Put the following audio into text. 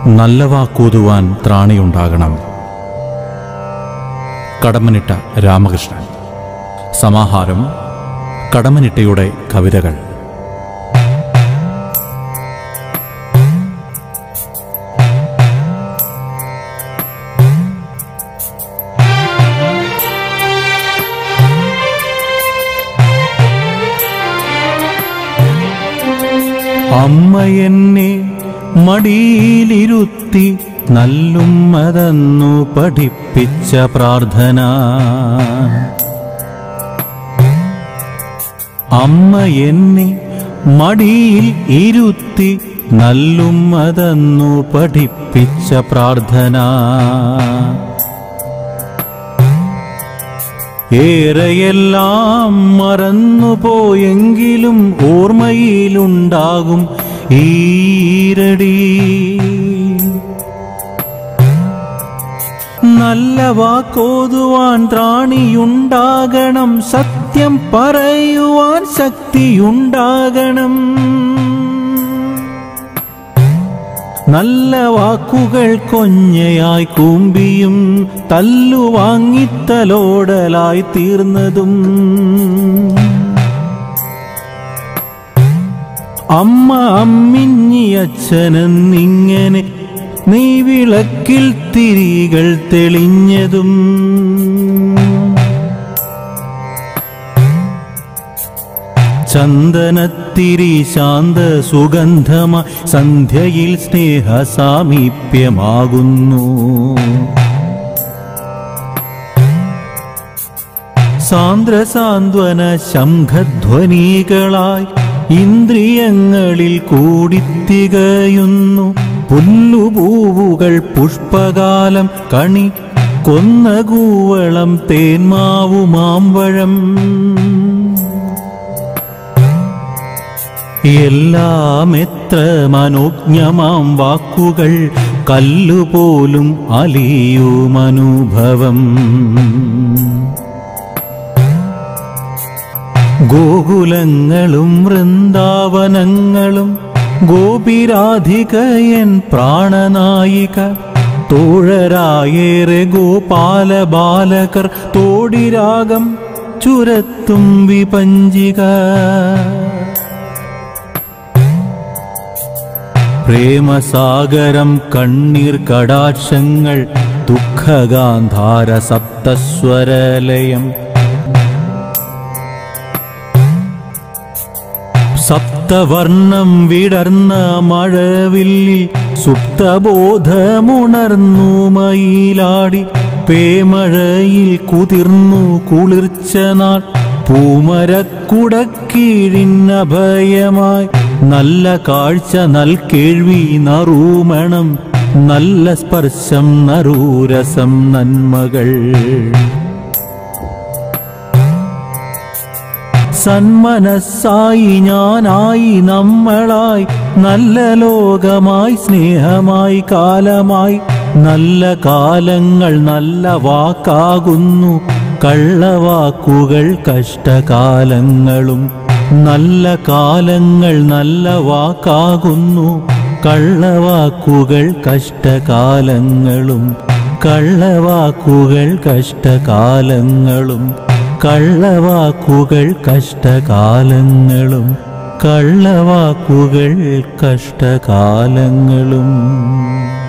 നല്ല വാക്കൂതുവാൻ ത്രാണിയുണ്ടാകണം കടമനിട്ട രാമകൃഷ്ണൻ സമാഹാരം കടമനിട്ടയുടെ കവിതകൾ അമ്മ എന്നെ മടിയിലിരുത്തി നല്ലുമ്മതന്നു പഠിപ്പിച്ച പ്രാർത്ഥന അമ്മ എന്നെ മടിയിൽ ഇരുത്തി നല്ലുമ്മതന്നു പഠിപ്പിച്ച പ്രാർത്ഥന ഏറെയെല്ലാം മറന്നുപോയെങ്കിലും ഓർമ്മയിലുണ്ടാകും ഈരടി നല്ല വാക്കോതുവാൻ ത്രാണിയുണ്ടാകണം സത്യം പറയുവാൻ ശക്തിയുണ്ടാകണം നല്ല വാക്കുകൾ കൊഞ്ഞയായി കൂമ്പിയും തല്ലുവാങ്ങിത്തലോടലായി തീർന്നതും അമ്മ അമ്മിഞ്ഞിയച്ഛനെന്നിങ്ങനെ നീ വിളക്കിൽ തിരികൾ തെളിഞ്ഞതും ചന്ദനത്തിരി ശാന്ത സുഗന്ധമായി സന്ധ്യയിൽ സ്നേഹ സാമീപ്യമാകുന്നു സാന്ദ്ര സാന്ത്വന ശംഖധ്വനികളായി ഇന്ദ്രിയങ്ങളിൽ കൂടിത്തികയുന്നു പുല്ലുപൂവുകൾ പുഷ്പകാലം കണി കൊന്നകൂവളം തേന്മാവു മാമ്പഴം എല്ലാം എത്ര മനോജ്ഞമാം വാക്കുകൾ കല്ലുപോലും അലിയും അനുഭവം ഗോകുലങ്ങളും വൃന്ദാവനങ്ങളും ഗോപിരാധികയൻ പ്രാണനായിക തോഴരായേറെ ഗോപാല ബാലകർ തോടിരാഗം ചുരത്തും വിപഞ്ചിക പ്രേമസാഗരം കണ്ണീർ കടാക്ഷങ്ങൾ ദുഃഖഗാന്ധാര സപ്തസ്വരലയം സപ്തവർണം വിടർന്ന മഴവില്ലിൽ സുപ്തബോധമുണർന്നു മയിലാടി പേമഴയിൽ കുതിർന്നു കുളിർച്ച നാൾ പൂമരക്കുടക്കീഴിന്നഭയമായി നല്ല കാഴ്ച നൽകേഴ്വി നറൂമണം നല്ല സ്പർശം നറൂരസം നന്മകൾ സന്മനസ്സായി ഞാനായി നമ്മളായി നല്ല ലോകമായി സ്നേഹമായി കാലമായി നല്ല കാലങ്ങൾ നല്ല വാക്കാകുന്നു കള്ളവാക്കുകൾ കഷ്ടകാലങ്ങളും നല്ല കാലങ്ങൾ നല്ല വാക്കാകുന്നു കള്ളവാക്കുകൾ കഷ്ടകാലങ്ങളും കള്ളവാക്കുകൾ കഷ്ടകാലങ്ങളും കള്ളവാക്കുകൾ കഷ്ടകാലങ്ങളും കള്ളവാക്കുകൾ കഷ്ടകാലങ്ങളും